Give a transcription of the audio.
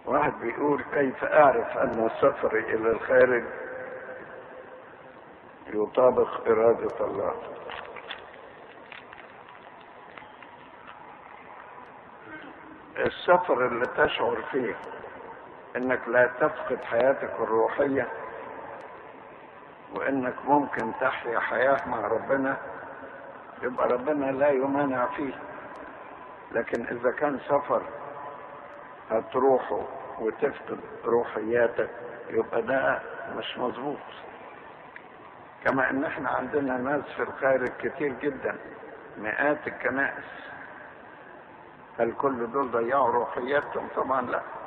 واحد بيقول كيف اعرف ان سفري الى الخارج يطابق اراده الله السفر اللي تشعر فيه انك لا تفقد حياتك الروحيه وانك ممكن تحيا حياه مع ربنا يبقى ربنا لا يمانع فيه لكن اذا كان سفر هتروحه وتفقد روحياتك يبقى ده مش مظبوط كما ان احنا عندنا ناس في الخارج كتير جدا مئات الكنائس هل كل دول ضيعوا روحياتهم طبعا لا